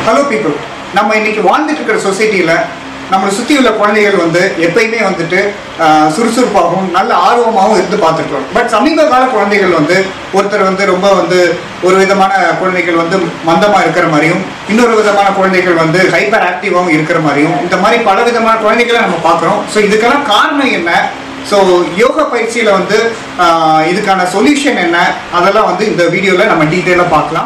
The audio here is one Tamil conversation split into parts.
ஹலோ பீப்புள் நம்ம இன்னைக்கு வாழ்ந்துட்டு இருக்கிற சொசைட்டியில் நம்மளை சுற்றி உள்ள குழந்தைகள் வந்து எப்பயுமே வந்துட்டு ஆஹ், சுறுசுறுப்பாகவும் நல்ல ஆர்வமாகவும் இருந்து பார்த்துருக்கோம் பட் சமீப கால குழந்தைகள் வந்து ஒருத்தர் வந்து ரொம்ப வந்து ஒரு விதமான குழந்தைகள் வந்து மந்தமாக இருக்கிற மாதிரியும் இன்னொரு விதமான குழந்தைகள் வந்து ஹைப்பர் ஆக்டிவாகவும் இருக்கிற மாதிரியும் இந்த மாதிரி பல விதமான குழந்தைகளை நம்ம பார்க்குறோம் ஸோ இதுக்கெல்லாம் காரணம் என்ன ஸோ யோகா பயிற்சியில் வந்து ஆஹ், இதுக்கான சொல்யூஷன் என்ன அதெல்லாம் வந்து இந்த வீடியோவில் நம்ம டீட்டெயிலாக பார்க்கலாம்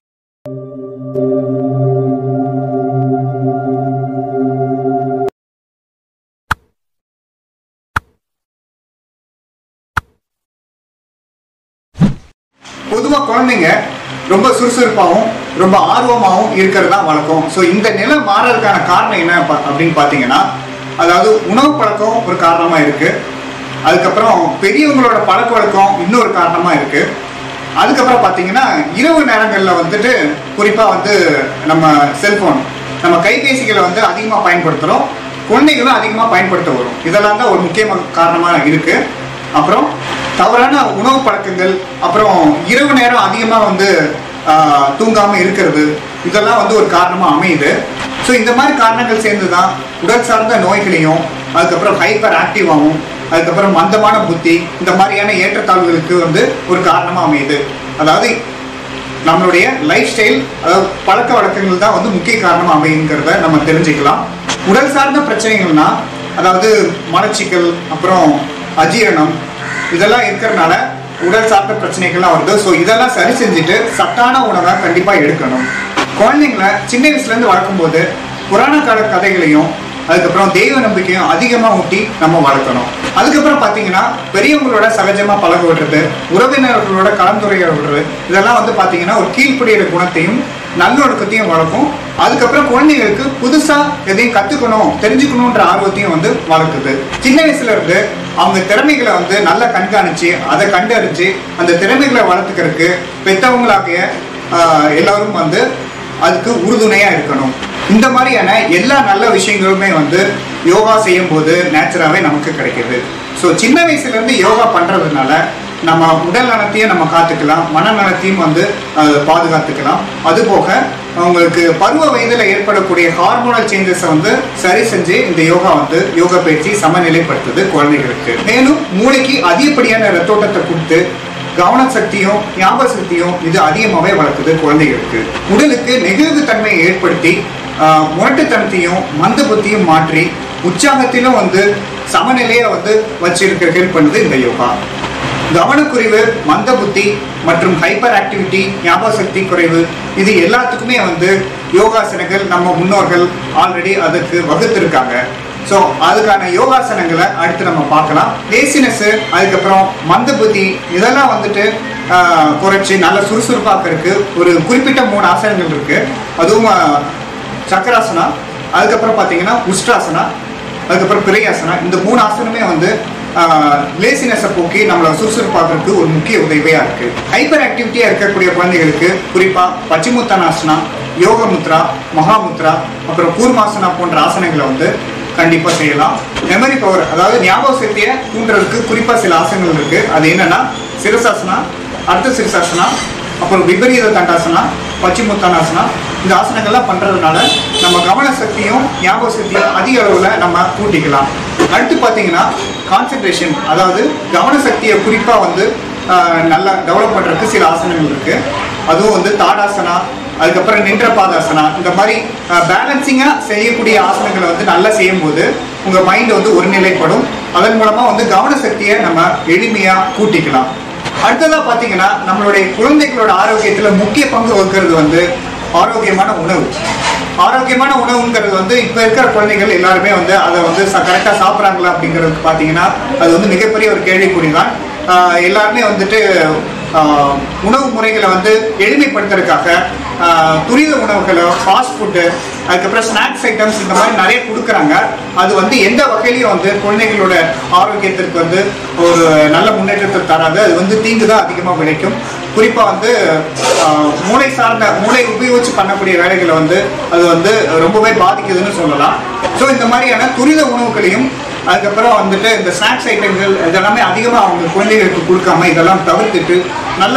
பொதுவாக குழந்தைங்க ரொம்ப சுறுசுறுப்பாகவும் ரொம்ப ஆர்வமாகவும் இருக்கிறது தான் வழக்கம் ஸோ இந்த நிலை மாறதுக்கான காரணம் என்ன பா- அப்படின்னு பார்த்தீங்கன்னா அதாவது உணவு பழக்கம் ஒரு காரணமாக இருக்குது அதுக்கப்புறம் பெரியவங்களோட பழக்க வழக்கம் இன்னொரு காரணமாக இருக்குது அதுக்கப்புறம் பார்த்தீங்கன்னா இரவு நேரங்களில் வந்துட்டு குறிப்பாக வந்து நம்ம செல்ஃபோன் நம்ம கைபேசிகளை வந்து அதிகமாக பயன்படுத்துகிறோம் குழந்தைகளும் அதிகமாக பயன்படுத்த வரும் இதெல்லாம் தான் ஒரு முக்கிய காரணமாக இருக்குது அப்புறம் தவறான உணவு பழக்கங்கள் அப்புறம் இரவு நேரம் அதிகமாக வந்து ஆஹ், தூங்காம இருக்கிறது இதெல்லாம் வந்து ஒரு காரணமாக அமையுது ஸோ இந்த மாதிரி காரணங்கள் சேர்ந்து தான் உடல் சார்ந்த நோய்களையும் அதுக்கப்புறம் ஹைப்பர் ஆக்டிவாகவும் அதுக்கப்புறம் மந்தமான புத்தி இந்த மாதிரியான ஏற்றத்தாழ்வுகளுக்கு வந்து ஒரு காரணமாக அமையுது அதாவது நம்மளுடைய லைஃப் ஸ்டைல் அதாவது பழக்க வழக்கங்கள் தான் வந்து முக்கிய காரணமாக அமையுங்கிறத நம்ம தெரிஞ்சுக்கலாம் உடல் சார்ந்த பிரச்சனைகள்னா அதாவது மலச்சிக்கல் அப்புறம் அஜீரணம் இதெல்லாம் இருக்கிறனால உடல் சார்ந்த பிரச்சனைகள்லாம் வருது ஸோ இதெல்லாம் சரி செஞ்சுட்டு சத்தான உணவை கண்டிப்பாக எடுக்கணும் குழந்தைங்கள சின்ன வயசுலேருந்து வளர்க்கும்போது புராண கால கதைகளையும் அதுக்கப்புறம் தெய்வ நம்பிக்கையும் அதிகமாக ஊட்டி நம்ம வளர்க்கணும் அதுக்கப்புறம் பார்த்தீங்கன்னா பெரியவங்களோட சகஜமாக பழக விடுறது உறவினர்களோட கலந்துரையாட விடுறது இதெல்லாம் வந்து பார்த்தீங்கன்னா ஒரு கீழ்ப்படியிற குணத்தையும் நல்லொழுக்கத்தையும் வளர்க்கும் அதுக்கப்புறம் குழந்தைங்களுக்கு புதுசாக எதையும் கற்றுக்கணும் தெரிஞ்சுக்கணுன்ற ஆர்வத்தையும் வந்து வளர்க்குது சின்ன வயசுல இருந்து அவங்க திறமைகளை வந்து நல்லா கண்காணிச்சு அதை கண்டறிஞ்சு அந்த திறமைகளை வளர்த்துக்கிறதுக்கு பெற்றவங்களாகிய ஆஹ், எல்லாரும் வந்து அதுக்கு உறுதுணையா இருக்கணும் இந்த மாதிரியான எல்லா நல்ல விஷயங்களுமே வந்து யோகா செய்யும் போது நேச்சுராகவே நமக்கு கிடைக்குது ஸோ சின்ன வயசுல இருந்து யோகா பண்றதுனால நம்ம உடல் நலத்தையும் நம்ம காத்துக்கலாம் மனநலத்தையும் வந்து அஹ், பாதுகாத்துக்கலாம் அதுபோக அவங்களுக்கு பருவ வயதில் ஏற்படக்கூடிய ஹார்மோனல் சேஞ்சஸை வந்து சரி செஞ்சு இந்த யோகா வந்து யோகா பயிற்சி சமநிலைப்படுத்துது குழந்தைகளுக்கு மேலும் மூளைக்கு அதிகப்படியான ரத்தோட்டத்தை கொடுத்து கவன சக்தியும் ஞாபக சக்தியும் இது அதிகமாகவே வளர்க்குது குழந்தைகளுக்கு உடலுக்கு நெகிழ்வு தன்மையை ஏற்படுத்தி ஆஹ், முரட்டுத்தனத்தையும் மந்த புத்தியும் மாற்றி உற்சாகத்திலும் வந்து சமநிலையை வந்து வச்சிருக்க ஹெல்ப் பண்ணுது இந்த யோகா கவனக்குறைவு மந்த புத்தி மற்றும் ஹைப்பர் ஆக்டிவிட்டி ஞாபக சக்தி குறைவு இது எல்லாத்துக்குமே வந்து யோகாசனங்கள் நம்ம முன்னோர்கள் ஆல்ரெடி அதுக்கு வகுத்திருக்காங்க ஸோ அதுக்கான யோகாசனங்களை அடுத்து நம்ம பார்க்கலாம் லேசினஸ் அதுக்கப்புறம் மந்த புத்தி இதெல்லாம் வந்துட்டு ஆஹ், குறைச்சி நல்ல சுறுசுறுப்பாக்கிறதுக்கு ஒரு குறிப்பிட்ட மூணு ஆசனங்கள் இருக்கு அதுவும் ஆஹ், சக்கராசனா அதுக்கப்புறம் பார்த்தீங்கன்னா உஷ்டாசனா அதுக்கப்புறம் பிரையாசனா இந்த மூணு ஆசனமே வந்து லேசினஸை போக்கி நம்மளை சுறுசுறுப்பாக்கிறதுக்கு ஒரு முக்கிய உதவியாக இருக்கு ஹைப்பர் ஆக்டிவிட்டியாக இருக்கக்கூடிய குழந்தைகளுக்கு குறிப்பாக பச்சிமுத்தனாசனா யோக முத்ரா மகாமுத்ரா அப்புறம் கூர்மாசனா போன்ற ஆசனங்களை வந்து கண்டிப்பாக செய்யலாம் மெமரி பவர் அதாவது ஞாபக சக்தியை தூண்டுறதுக்கு குறிப்பாக சில ஆசனங்கள் இருக்கு அது என்னன்னா சிரசாசனா அர்த்த சிரசாசனா அப்புறம் விபரீத தண்டாசனா பச்சிமுத்தானாசனா இந்த ஆசனங்கள்லாம் பண்ணுறதுனால நம்ம கவன சக்தியும் ஞாபக சக்தியும் அதிக அளவில் நம்ம கூட்டிக்கலாம் அடுத்து பார்த்தீங்கன்னா கான்சென்ட்ரேஷன் அதாவது கவன சக்தியை குறிப்பாக வந்து ஆஹ், நல்லா டெவலப் பண்ணுறதுக்கு சில ஆசனங்கள் இருக்குது அதுவும் வந்து தாடாசனா அதுக்கப்புறம் நின்ற பாதாசனா இந்த மாதிரி பேலன்சிங்காக செய்யக்கூடிய ஆசனங்களை வந்து நல்லா செய்யும்போது உங்கள் மைண்ட் வந்து ஒருநிலைப்படும் அதன் மூலமாக வந்து கவன சக்தியை நம்ம எளிமையாக கூட்டிக்கலாம் அடுத்ததா பார்த்தீங்கன்னா நம்மளுடைய குழந்தைகளோட ஆரோக்கியத்துல முக்கிய பங்கு வகிக்கிறது வந்து ஆரோக்கியமான உணவு ஆரோக்கியமான உணவுங்கிறது வந்து இப்போ இருக்கிற குழந்தைகள் எல்லாருமே வந்து அதை வந்து கரெக்டாக சாப்பிட்றாங்களா அப்படிங்கிறது பார்த்தீங்கன்னா அது வந்து மிகப்பெரிய ஒரு கேள்விக்குறி தான் ஆஹ் எல்லாருமே வந்துட்டு ஆஹ் உணவு முறைகளை வந்து எளிமைப்படுத்துறதுக்காக ஆஹ் துரித உணவுகளை ஃபாஸ்ட் ஃபுட்டு அதுக்கப்புறம் ஸ்நாக்ஸ் ஐட்டம்ஸ் இந்த மாதிரி நிறைய கொடுக்குறாங்க அது வந்து எந்த வகையிலையும் வந்து குழந்தைகளோட ஆரோக்கியத்திற்கு வந்து ஒரு நல்ல முன்னேற்றத்தை தராது அது வந்து தீங்கு தான் அதிகமாக விளைக்கும் குறிப்பாக வந்து ஆஹ், மூளை சார்ந்த மூளை உபயோகிச்சு பண்ணக்கூடிய வேலைகளை வந்து அது வந்து ரொம்பவே பாதிக்குதுன்னு சொல்லலாம் ஸோ இந்த மாதிரியான துரித உணவுகளையும் அதுக்கப்புறம் வந்துட்டு இந்த ஸ்நாக்ஸ் ஐட்டங்கள் இதெல்லாமே அதிகமாக அவங்க குழந்தைகளுக்கு கொடுக்காம இதெல்லாம் தவிர்த்துட்டு நல்ல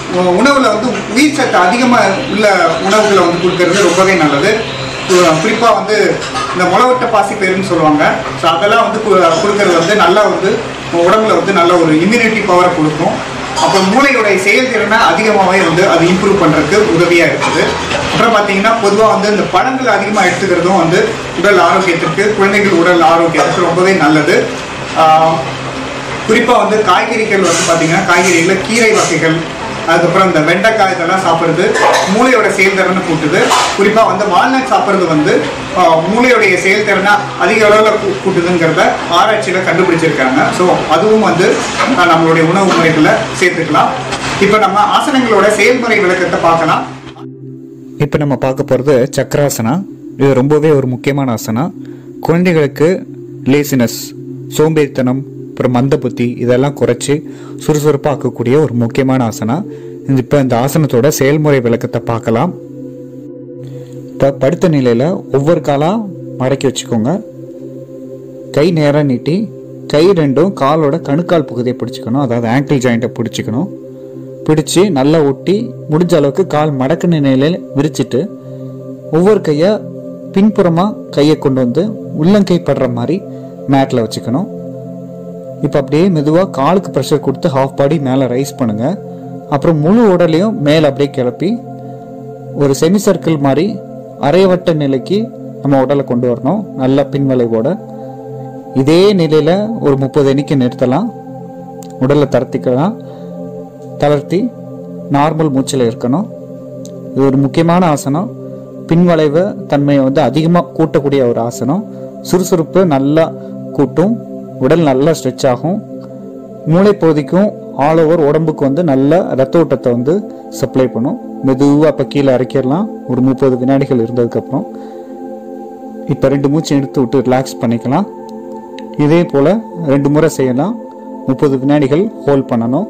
உ- உணவுல வந்து உயிர் சத்து அதிகமாக உள்ள உணவுகளை வந்து கொடுக்கறது ரொம்பவே நல்லது கு- குறிப்பா வந்து இந்த முளவட்ட பாசி பயிருன்னு சொல்லுவாங்க ஸோ அதெல்லாம் வந்து கு- கொடுக்கறது வந்து நல்லா வந்து உடம்புல வந்து நல்ல ஒரு இம்யூனிட்டி பவரை கொடுக்கும் அப்புறம் மூளையுடைய செயல்திறனை அதிகமாகவே வந்து அது இம்ப்ரூவ் பண்ணுறதுக்கு உதவியாக இருக்குது அப்புறம் பார்த்தீங்கன்னா பொதுவாக வந்து இந்த பழங்கள் அதிகமாக எடுத்துக்கிறதும் வந்து உடல் ஆரோக்கியத்திற்கு குழந்தைகள் உடல் ஆரோக்கியத்துக்கு ரொம்பவே நல்லது ஆஹ் குறிப்பாக வந்து காய்கறிகள் வந்து பார்த்தீங்கன்னா காய்கறிகளில் கீரை வகைகள் அதுக்கப்புறம் இந்த வெண்டைக்காய் இதெல்லாம் சாப்பிட்றது மூளையோட செயல்திறனை கூட்டுது குறிப்பாக வந்து வால்நட் சாப்பிட்றது வந்து ஆஹ், மூளையோடைய செயல்திறனை அதிக அளவில் கூ கூட்டுதுங்கிறத ஆராய்ச்சியில் கண்டுபிடிச்சிருக்காங்க ஸோ அதுவும் வந்து ஆஹ், நம்மளுடைய உணவு முறைகளில் சேர்த்துக்கலாம் இப்போ நம்ம ஆசனங்களோட செயல்முறை விளக்கத்தை பார்க்கலாம் இப்போ நம்ம பார்க்க போகிறது சக்கராசனா இது ரொம்பவே ஒரு முக்கியமான ஆசனா குழந்தைகளுக்கு லேசினஸ் சோம்பேறித்தனம் அப்புறம் மந்த புத்தி இதெல்லாம் குறைச்சி சுறுசுறுப்பாக ஆக்கக்கூடிய ஒரு முக்கியமான ஆசனா இப்போ இந்த ஆசனத்தோட செயல்முறை விளக்கத்தை பார்க்கலாம் இப்போ படுத்த நிலையில் ஒவ்வொரு காலாக மடக்கி வச்சுக்கோங்க கை நேராக நீட்டி கை ரெண்டும் காலோட கணுக்கால் பகுதியை பிடிச்சிக்கணும் அதாவது ஆங்கிள் ஜாயிண்ட்டை பிடிச்சிக்கணும் பிடிச்சு நல்லா ஒட்டி முடிஞ்ச அளவுக்கு கால் மடக்கு நிலையில விரிச்சிட்டு ஒவ்வொரு கையை பின்புறமாக கையை கொண்டு வந்து உள்ளங்கை படுற மாதிரி மேட்டில் வச்சுக்கணும் இப்போ அப்படியே மெதுவாக காலுக்கு ப்ரெஷர் கொடுத்து ஹாஃப் பாடி மேலே ரைஸ் பண்ணுங்க அப்புறம் முழு உடலையும் மேலே அப்படியே கிளப்பி ஒரு செமி சர்க்கிள் மாதிரி அரைவட்ட நிலைக்கு நம்ம உடலை கொண்டு வரணும் நல்லா பின்வளைவோட இதே நிலையில் ஒரு முப்பது எண்ணிக்கை நிறுத்தலாம் உடலை தளர்த்திக்கலாம் தளர்த்தி நார்மல் மூச்சில் இருக்கணும் இது ஒரு முக்கியமான ஆசனம் பின்வளைவு தன்மையை வந்து அதிகமாக கூட்டக்கூடிய ஒரு ஆசனம் சுறுசுறுப்பு நல்லா கூட்டும் உடல் நல்லா ஸ்ட்ரெச் ஆகும் மூளை பகுதிக்கும் ஆல் ஓவர் உடம்புக்கு வந்து நல்ல ரத்த ஓட்டத்தை வந்து சப்ளை பண்ணும் மெதுவாக இப்போ கீழே இறக்கிடலாம் ஒரு முப்பது வினாடிகள் இருந்ததுக்கப்புறம் இப்போ ரெண்டு மூச்சு எடுத்து விட்டு ரிலாக்ஸ் பண்ணிக்கலாம் இதே போல் ரெண்டு முறை செய்யலாம் முப்பது வினாடிகள் ஹோல்ட் பண்ணணும்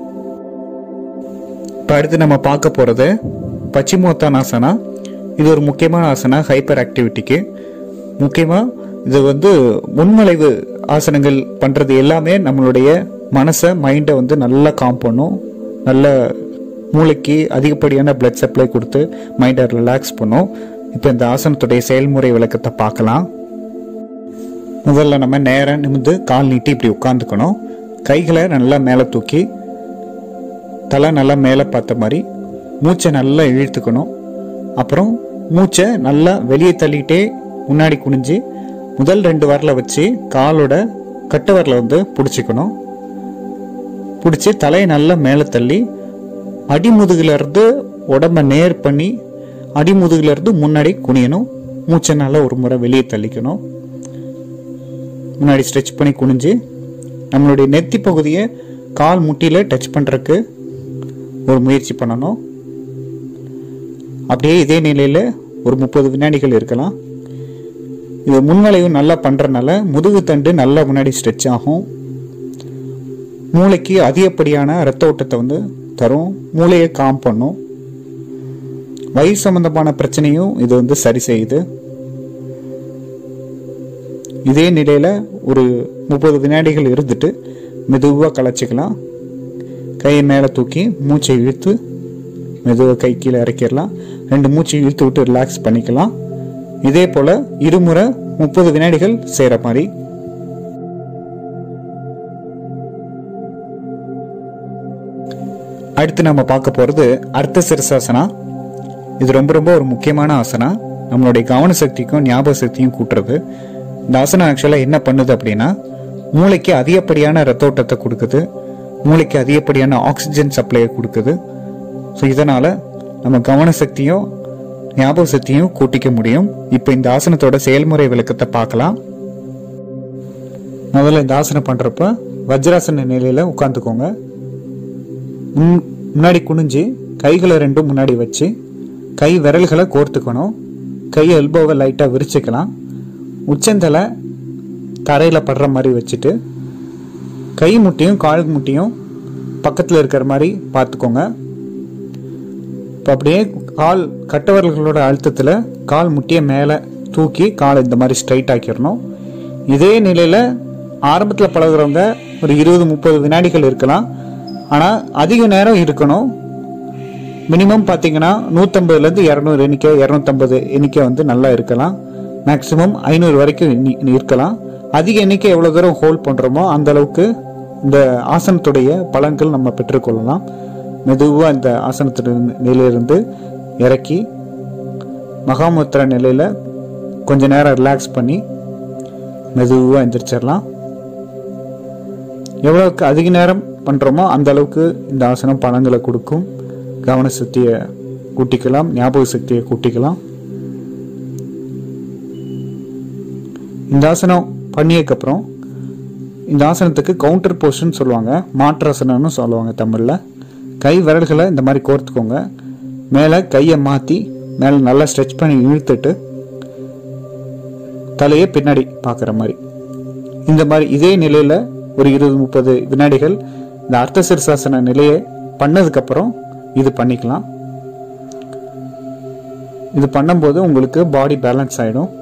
இப்போ அடுத்து நம்ம பார்க்க போகிறது பச்சிமோத்தானாசனா இது ஒரு முக்கியமான ஆசனா ஹைப்பர் ஆக்டிவிட்டிக்கு முக்கியமாக இது வந்து முன்மலைவு ஆசனங்கள் பண்ணுறது எல்லாமே நம்மளுடைய மனசை மைண்டை வந்து நல்லா காம் பண்ணும் நல்ல மூளைக்கு அதிகப்படியான பிளட் சப்ளை கொடுத்து மைண்டை ரிலாக்ஸ் பண்ணும் இப்போ இந்த ஆசனத்துடைய செயல்முறை விளக்கத்தை பார்க்கலாம் முதல்ல நம்ம நேராக நிமிந்து கால் நீட்டி இப்படி உட்காந்துக்கணும் கைகளை நல்லா மேலே தூக்கி தலை நல்லா மேலே பார்த்த மாதிரி மூச்சை நல்லா இழுத்துக்கணும் அப்புறம் மூச்சை நல்லா வெளியே தள்ளிட்டே முன்னாடி குனிஞ்சு முதல் ரெண்டு வரல வச்சு காலோட கட்டு வரல வந்து பிடிச்சிக்கணும் பிடிச்சி தலையை நல்லா மேலே தள்ளி அடிமுதுகுல இருந்து உடம்ப நேர் பண்ணி அடிமுதுகுல இருந்து முன்னாடி குனியணும் மூச்சை நல்லா ஒரு முறை வெளியே தள்ளிக்கணும் முன்னாடி ஸ்ட்ரெச் பண்ணி குனிஞ்சு நம்மளுடைய நெத்தி பகுதியை கால் முட்டியில் டச் பண்ணுறக்கு ஒரு முயற்சி பண்ணணும் அப்படியே இதே நிலையில் ஒரு முப்பது வினாடிகள் இருக்கலாம் இது முன்வளைவு நல்லா பண்ணுறனால முதுகு தண்டு நல்லா முன்னாடி ஸ்ட்ரெச் ஆகும் மூளைக்கு அதிகப்படியான ரத்த ஓட்டத்தை வந்து தரும் மூளையை காம் பண்ணும் வயிறு சம்பந்தமான பிரச்சனையும் இது வந்து சரி செய்யுது இதே நிலையில் ஒரு முப்பது வினாடிகள் இருந்துட்டு மெதுவாக கலைச்சிக்கலாம் கையை மேலே தூக்கி மூச்சை இழுத்து மெதுவாக கை கீழே இறக்கிடலாம் ரெண்டு மூச்சை இழுத்து விட்டு ரிலாக்ஸ் பண்ணிக்கலாம் இதே போல் இருமுறை முப்பது வினாடிகள் செய்கிற மாதிரி அடுத்து நம்ம பார்க்க போகிறது அர்த்த சிரசாசனா இது ரொம்ப ரொம்ப ஒரு முக்கியமான ஆசனா நம்மளுடைய கவன சக்திக்கும் ஞாபக சக்தியும் கூட்டுறது இந்த ஆசனம் ஆக்சுவலாக என்ன பண்ணுது அப்படின்னா மூளைக்கு அதிகப்படியான ரத்த ஓட்டத்தை கொடுக்குது மூளைக்கு அதிகப்படியான ஆக்சிஜன் சப்ளையை கொடுக்குது ஸோ இதனால் நம்ம கவன சக்தியும் ஞாபக சக்தியும் கூட்டிக்க முடியும் இப்போ இந்த ஆசனத்தோட செயல்முறை விளக்கத்தை பார்க்கலாம் முதல்ல இந்த ஆசனம் பண்ணுறப்ப வஜ்ராசன நிலையில் உட்காந்துக்கோங்க முன் முன்னாடி குனிஞ்சு கைகளை ரெண்டும் முன்னாடி வச்சு கை விரல்களை கோர்த்துக்கணும் கை எல்போவை லைட்டாக விரிச்சுக்கலாம் உச்சந்தலை தரையில் படுற மாதிரி வச்சுட்டு கை முட்டியும் கால் முட்டியும் பக்கத்தில் இருக்கிற மாதிரி பார்த்துக்கோங்க இப்போ அப்படியே கால் கட்டவர்களோட அழுத்தத்தில் கால் முட்டியை மேலே தூக்கி காலை இந்த மாதிரி ஸ்ட்ரைட் ஆக்கிடணும் இதே நிலையில் ஆரம்பத்தில் பழகுறவங்க ஒரு இருபது முப்பது வினாடிகள் இருக்கலாம் ஆனால் அதிக நேரம் இருக்கணும் மினிமம் பார்த்தீங்கன்னா நூற்றம்பதுலேருந்து இரநூறு எண்ணிக்கை இரநூத்தம்பது எண்ணிக்கை வந்து நல்லா இருக்கலாம் மேக்ஸிமம் ஐநூறு வரைக்கும் எண்ணி- இருக்கலாம் அதிக எண்ணிக்கை எவ்வளோ தூரம் ஹோல்ட் பண்ணுறோமோ அந்த அளவுக்கு இந்த ஆசனத்துடைய பலன்கள் நம்ம பெற்றுக்கொள்ளலாம் மெதுவாக இந்த ஆசனத்துடைய நிலையிலிருந்து இறக்கி மகாமுத்திர நிலையில் கொஞ்ச நேரம் ரிலாக்ஸ் பண்ணி மெதுவாக எந்திரிச்சிடலாம் எவ்வளோக்கு அதிக நேரம் பண்ணுறோமோ அந்த அளவுக்கு இந்த ஆசனம் பலன்களை கொடுக்கும் கவன சக்தியை கூட்டிக்கலாம் ஞாபக சக்தியை கூட்டிக்கலாம் இந்த ஆசனம் பண்ணியதுக்கப்புறம் இந்த ஆசனத்துக்கு கவுண்டர் போஸ்ட்னு சொல்லுவாங்க மாற்றாசனம்னு சொல்லுவாங்க தமிழில் கை விரல்களை இந்த மாதிரி கோர்த்துக்கோங்க மேலே கையை மாற்றி மேலே நல்லா ஸ்ட்ரெச் பண்ணி இழுத்துட்டு தலையை பின்னாடி பார்க்குற மாதிரி இந்த மாதிரி இதே நிலையில் ஒரு இருபது முப்பது வினாடிகள் இந்த அர்த்த சிரசாசன நிலையை பண்ணதுக்கப்புறம் இது பண்ணிக்கலாம் இது பண்ணும்போது உங்களுக்கு பாடி பேலன்ஸ் ஆகிடும்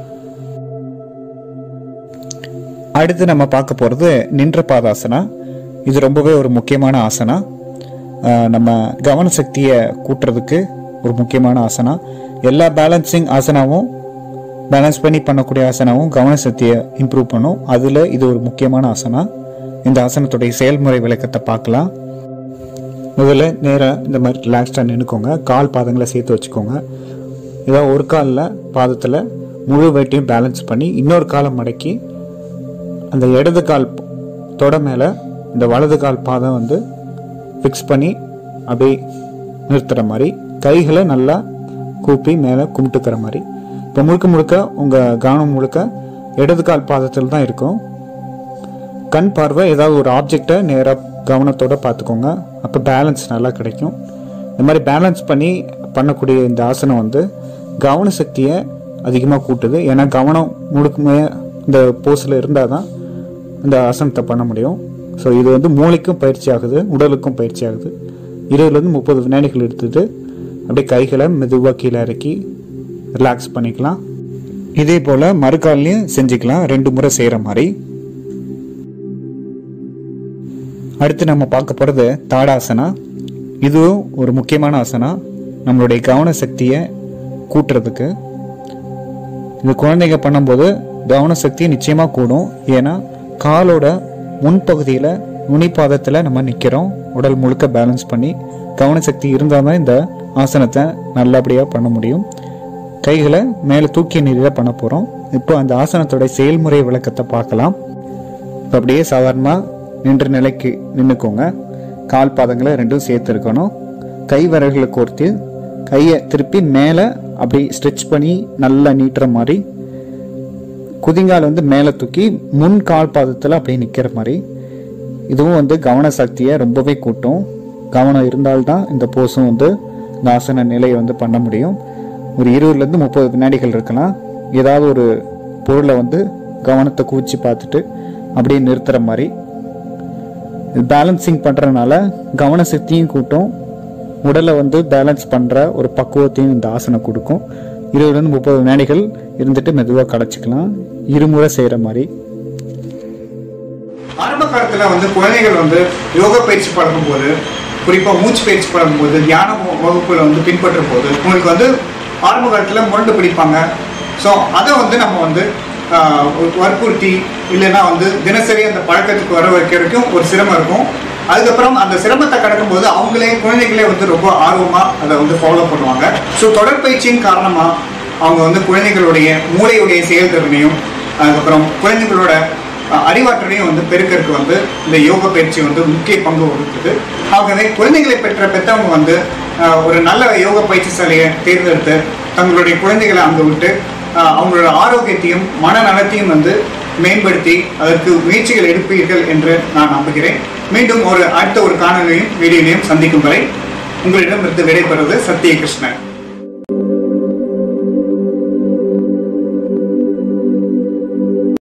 அடுத்து நம்ம பார்க்க போகிறது நின்ற பாதாசனா இது ரொம்பவே ஒரு முக்கியமான ஆசனா அஹ் நம்ம கவன சக்தியை கூட்டுறதுக்கு ஒரு முக்கியமான ஆசனா எல்லா பேலன்சிங் ஆசனாவும் பேலன்ஸ் பண்ணி பண்ணக்கூடிய ஆசனாவும் கவன சக்தியை இம்ப்ரூவ் பண்ணும் அதில் இது ஒரு முக்கியமான ஆசனா இந்த ஆசனத்துடைய செயல்முறை விளக்கத்தை பார்க்கலாம் முதல்ல நேராக இந்த மாதிரி ரிலாக்ஸ்டாக நின்றுக்கோங்க கால் பாதங்களை சேர்த்து வச்சுக்கோங்க ஏதாவது ஒரு காலில் பாதத்தில் முழு வெயிட்டையும் பேலன்ஸ் பண்ணி இன்னொரு காலை மடக்கி அந்த இடது கால் தொட மேலே இந்த வலது கால் பாதம் வந்து ஃபிக்ஸ் பண்ணி அப்படியே நிறுத்துற மாதிரி கைகளை நல்லா கூப்பி மேலே கும்பிட்டுக்கிற மாதிரி இப்போ முழுக்க முழுக்க உங்கள் கவனம் முழுக்க இடது கால் பாதத்தில் தான் இருக்கும் கண் பார்வை ஏதாவது ஒரு ஆப்ஜெக்டை நேராக கவனத்தோட பார்த்துக்கோங்க அப்போ பேலன்ஸ் நல்லா கிடைக்கும் இந்த மாதிரி பேலன்ஸ் பண்ணி பண்ணக்கூடிய இந்த ஆசனம் வந்து கவன சக்தியை அதிகமாக கூட்டுது ஏன்னா கவனம் முழுக்குமே இந்த போஸில் இருந்தால் தான் இந்த ஆசனத்தை பண்ண முடியும் ஸோ இது வந்து மூளைக்கும் பயிற்சி ஆகுது உடலுக்கும் பயிற்சி ஆகுது இருபதுலேருந்து முப்பது வினாடிகள் எடுத்துட்டு அப்படியே கைகளை மெதுவாக கீழே இறக்கி ரிலாக்ஸ் பண்ணிக்கலாம் இதே போல் மறுகால்லையும் செஞ்சுக்கலாம் ரெண்டு முறை செய்கிற மாதிரி அடுத்து நம்ம பார்க்க போகிறது தாடாசனா இதுவும் ஒரு முக்கியமான ஆசனா நம்மளுடைய கவன சக்தியை கூட்டுறதுக்கு இது குழந்தைங்க பண்ணும்போது கவன சக்தி நிச்சயமாக கூடும் ஏன்னா காலோட முன்பகுதியில் நுனிப்பாதத்தில் நம்ம நிற்கிறோம் உடல் முழுக்க பேலன்ஸ் பண்ணி கவன சக்தி இருந்தால் தான் இந்த ஆசனத்தை நல்லபடியாக பண்ண முடியும் கைகளை மேலே தூக்கிய நிலையில் பண்ண போகிறோம் இப்போ அந்த ஆசனத்தோட செயல்முறை விளக்கத்தை பார்க்கலாம் இப்போ அப்படியே சாதாரணமாக நின்ற நிலைக்கு நின்றுக்கோங்க கால் பாதங்களை ரெண்டும் சேர்த்து இருக்கணும் கை விரல்களை கோர்த்து கையை திருப்பி மேலே அப்படி ஸ்ட்ரெச் பண்ணி நல்லா நீட்டுற மாதிரி குதிங்கால் வந்து மேலே தூக்கி முன் கால் பாதத்தில் அப்படியே நிற்கிற மாதிரி இதுவும் வந்து கவன சக்தியை ரொம்பவே கூட்டும் கவனம் இருந்தால்தான் இந்த போஸும் வந்து இந்த ஆசன நிலையை வந்து பண்ண முடியும் ஒரு இருபதுலேருந்து முப்பது வினாடிகள் இருக்கலாம் ஏதாவது ஒரு பொருளை வந்து கவனத்தை கூச்சி பார்த்துட்டு அப்படியே நிறுத்துற மாதிரி பேலன்சிங் பண்ணுறதுனால கவன சக்தியும் கூட்டும் உடலை வந்து பேலன்ஸ் பண்ணுற ஒரு பக்குவத்தையும் இந்த ஆசனம் கொடுக்கும் இருபதுலேருந்து முப்பது வினாடிகள் இருந்துட்டு மெதுவாக களைச்சிக்கலாம் இருமுறை செய்கிற மாதிரி ஆரம்ப காலத்துல வந்து குழந்தைகள் வந்து யோகா பயிற்சி பழகும் போது குறிப்பா மூச்சு பயிற்சி பழகும் போது தியான வகு- வகுப்புல வந்து பின்பற்றும் போது உங்களுக்கு வந்து ஆரம்ப காலத்துல முரண்டு பிடிப்பாங்க ஸோ அதை வந்து நம்ம வந்து ஆஹ், ஒரு வற்புறுத்தி இல்லைன்னா வந்து தினசரி அந்த பழக்கத்துக்கு வர வைக்கிறதுக்கும் ஒரு சிரமம் இருக்கும் அதுக்கப்புறம் அந்த சிரமத்தை கடக்கும்போது அவங்களே குழந்தைகளே வந்து ரொம்ப ஆர்வமா அதை வந்து ஃபாலோ பண்ணுவாங்க ஸோ தொடர்பயிற்சியின் காரணமா அவங்க வந்து குழந்தைகளுடைய மூளையுடைய செயல்திறனையும் அதுக்கப்புறம் குழந்தைகளோட அஹ் அறிவாற்றலையும் வந்து பெருக்கறதுக்கு வந்து இந்த யோக பயிற்சி வந்து முக்கிய பங்கு வகிக்குது ஆகவே குழந்தைகளை பெற்ற பெற்றவங்க வந்து அஹ், ஒரு நல்ல யோக பயிற்சி சாலையை தேர்ந்தெடுத்து தங்களுடைய குழந்தைகளை அங்கே விட்டு அஹ், அவங்களோட ஆரோக்கியத்தையும் மனநலத்தையும் வந்து மேம்படுத்தி அதற்கு முயற்சிகள் எடுப்பீர்கள் என்று நான் நம்புகிறேன் மீண்டும் ஒரு அடுத்த ஒரு காணொலியும் வீடியோலையும் சந்திக்கும் வரை உங்களிடமிருந்து விடைபெறுவது சத்ய கிருஷ்ணன்